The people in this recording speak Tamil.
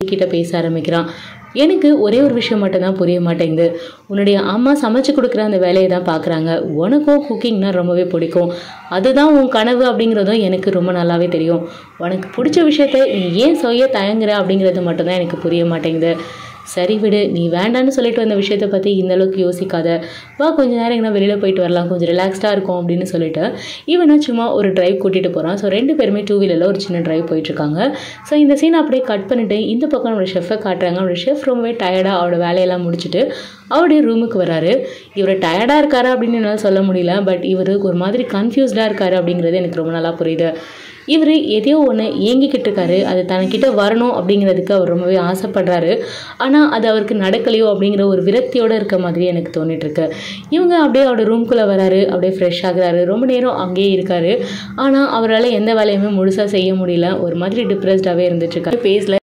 கிட்ட பேச ஆரம்பிக்கிறான் எனக்கு ஒரே ஒரு விஷயம் மட்டும்தான் புரிய மாட்டேங்குது உன்னுடைய அம்மா சமைச்சு கொடுக்குற அந்த வேலையை தான் பார்க்குறாங்க உனக்கும் குக்கிங்னா ரொம்பவே பிடிக்கும் அதுதான் உன் கனவு அப்படிங்கிறதும் எனக்கு ரொம்ப நல்லாவே தெரியும் உனக்கு பிடிச்ச விஷயத்த நீ ஏன் செய்ய தயங்குற அப்படிங்கிறது மட்டும்தான் எனக்கு புரிய மாட்டேங்குது சரி விடு நீ வேண்டான்னு சொல்லிட்டு வந்த விஷயத்த பற்றி இந்த அளவுக்கு யோசிக்காத வா கொஞ்ச நேரம் எங்கன்னா வெளியில் போயிட்டு வரலாம் கொஞ்சம் ரிலாக்ஸ்டாக இருக்கும் அப்படின்னு சொல்லிட்டு இவனை சும்மா ஒரு டிரைவ் கூட்டிகிட்டு போகிறான் ஸோ ரெண்டு பேருமே டூ வீலரில் ஒரு சின்ன டிரைவ் போயிட்டுருக்காங்க ஸோ இந்த சீன் அப்படியே கட் பண்ணிவிட்டு இந்த பக்கம் நம்மளோட ஷெஃபை காட்டுறாங்க அவரோட ஷெஃப் ரொம்பவே டயர்டாக அவரோட வேலையெல்லாம் முடிச்சுட்டு அவருடைய ரூமுக்கு வராரு இவர் டயர்டாக இருக்காரா அப்படின்னு என்னால் சொல்ல முடியல பட் இவர் ஒரு மாதிரி கன்ஃபியூஸ்டாக இருக்காரு அப்படிங்கிறது எனக்கு ரொம்ப நல்லா புரியுது இவர் எதையோ ஒன்று ஏங்கிக்கிட்டு இருக்காரு அது தனக்கிட்ட வரணும் அப்படிங்கிறதுக்கு அவர் ரொம்பவே ஆசைப்படுறாரு ஆனால் அது அவருக்கு நடக்கலையோ அப்படிங்கிற ஒரு விரக்தியோடு இருக்க மாதிரி எனக்கு தோணிட்டு இருக்கு இவங்க அப்படியே அவரோட ரூம்குள்ளே வராரு அப்படியே ஃப்ரெஷ் ஆகுறாரு ரொம்ப நேரம் அங்கேயே இருக்காரு ஆனால் அவரால் எந்த வேலையுமே முழுசாக செய்ய முடியல ஒரு மாதிரி டிப்ரெஸ்டாகவே இருந்துட்டு இருக்காரு பேசல